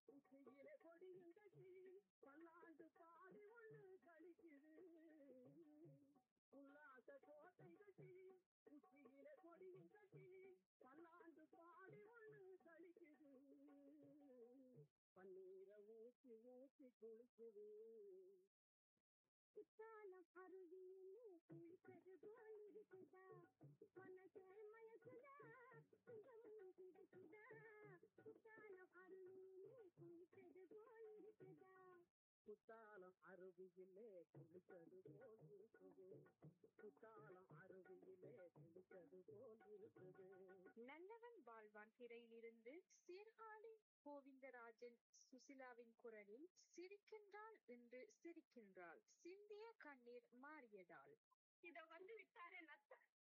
உச்சியிலே கொடியும் கட்டி பல்லாண்டு பாடி ஒண்ணு கழிக்குது உல்லாச கோட்டை கட்டி உச்சியிலே கொடியும் கட்டி பல்லாண்டு பாடி ஒண்ணு கழிக்குது பன்னீரை ஊற்றி ஊற்றி குளிக்குது குற்றாலம் அருவியிலே குளிப்பது போல் இருக்குதா மனசே மயக்குதா சுகமும் கிடைக்குதா குற்றாலம் அருவியிலே குளிப்பது போல் இருக்குதா குத்தாலம் அருவியிலே குளிப்பது போல் இருக்குது குத்தாலம் அருவியிலே குளிப்பது போல் இருக்குது நல்லவன் வாழ்வான் திரையிலிருந்து சீர்காழி கோவிந்தராஜன் சுசிலாவின் குரலில் சிரிக்கின்றாள் என்று சிரிக்கின்றாள் சிந்திய கண்ணீர் மாறியதால் இத வந்து விட்டாரே நத்த